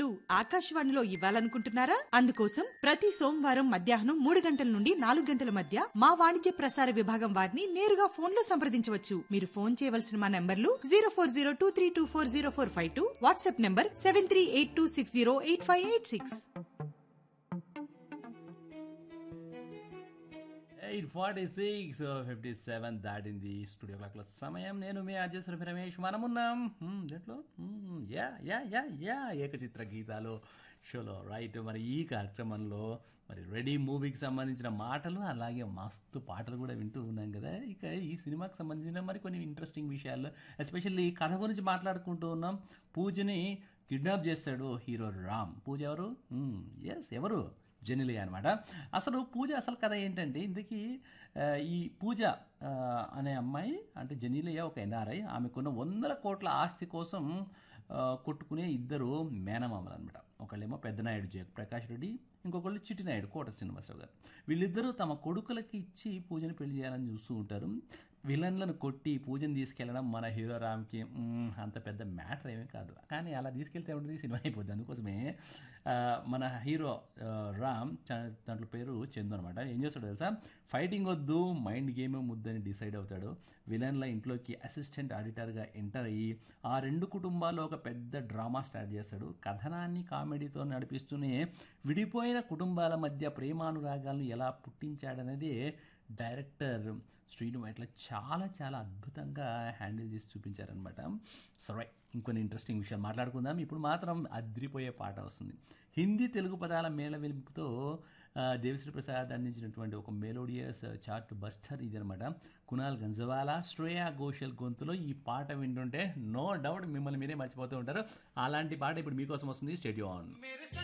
పాటలు ఆకాశవాణిలో ఇవ్వాలనుకుంటున్నారా అందుకోసం ప్రతి సోమవారం మధ్యాహ్నం మూడు గంటల నుండి నాలుగు గంటల మధ్య మా వాణిజ్య ప్రసార విభాగం వారిని నేరుగా ఫోన్ లో సంప్రదించవచ్చు మీరు ఫోన్ చేయవలసిన మా నంబర్లు zero four zero two three two four zero four five two WhatsApp number seven three eight two six zero eight five eight six eight forty six fifty seven దాటింది స్టూడియో క్లాక్లో సమయం నేను మీ అజయ్ రమేష్ మనమున్నాం హ్మ్, దేంట్లో hmm, yeah yeah yeah yeah ఏకచిత్ర గీతాలు షోలో right మరి ఈ కార్యక్రమంలో మరి రెడీ మూవీకి సంబంధించిన మాటలు అలాగే మస్తు పాటలు కూడా వింటూ ఉన్నాం కదా ఇక ఈ సినిమాకి సంబంధించిన మరి కొన్ని ఇంట్రెస్టింగ్ విషయాలు ఎస్పెషల్లీ కథ గురించి మాట్లాడుకుంటూ ఉన్నాం పూజని కిడ్నాప్ చేస్తాడు హీరో రామ్ పూజ ఎవరు ఎస్ ఎవరు జెనిలియా అనమాట అసలు పూజ అసలు కథ ఏంటంటే ఇందుకీ ఆ, ఈ పూజ ఆ, అనే అమ్మాయి అంటే జెనిలియా ఒక ఎన్ఆర్ఐ ఆమెకున్న వందల కోట్ల ఆస్తి కోసం ఆ, కొట్టుకునే ఇద్దరు మేనమామలు అనమాట ఒకళ్ళేమో పెద్దనాయుడు జయ ప్రకాష్ రెడ్డి ఇంకొకళ్ళు చిట్టినాయుడు కోట శ్రీనివాసరావు గారు వీళ్ళిద్దరూ తమ కొడుకులకి ఇచ్చి పూజని పెళ్లి చేయాలని చూస్తూ ఉంటారు విలన్లను కొట్టి పూజను తీసుకెళ్ళడం మన హీరో రామ్కి మ్మ్, అంత పెద్ద మ్యాటర్ ఏమీ కాదు కానీ అలా తీసుకెళ్తే ఉంటుంది సినిమా అయిపోద్ది అందుకోసమే ఆ, మన హీరో ఆ, రామ్ చ- దాంట్లో పేరు చందు అనమాట ఏం చేస్తాడు తెలుసా ఫైటింగ్ వద్దు మైండ్ గేమే ముద్దని డిసైడ్ అవుతాడు విలన్ల ఇంట్లోకి అసిస్టెంట్ ఆడిటర్గా ఎంటర్ అయ్యి ఆ రెండు కుటుంబాల్లో ఒక పెద్ద డ్రామా స్టార్ట్ చేస్తాడు కథనాన్ని కామెడీతో నడిపిస్తూనే విడిపోయిన కుటుంబాల మధ్య ప్రేమానురాగాలను ఎలా పుట్టించాడనేది డైరెక్టర్ శ్రీను ఇట్లా చాలా చాలా అద్భుతంగా హ్యాండిల్ చేసి చూపించారనమాట సరే ఇంకొన్ని ఇంట్రెస్టింగ్ విషయాలు మాట్లాడుకుందాం ఇప్పుడు మాత్రం అద్రిపోయే పాట వస్తుంది హిందీ తెలుగు పదాల మేళవింపుతో ఆ, దేవిశ్రీ ప్రసాద్ అందించినటువంటి ఒక మెలోడియస్ చార్ట్ బస్టర్ ఇది అనమాట కునాల్ గంజవాలా శ్రేయా ఘోషల్ గొంతులో ఈ పాట వింటుంటే నో డౌట్ మిమ్మల్ని మీరే మర్చిపోతూ ఉంటారు అలాంటి పాట ఇప్పుడు మీకోసం వస్తుంది స్టేడియో ఆన్ मेरे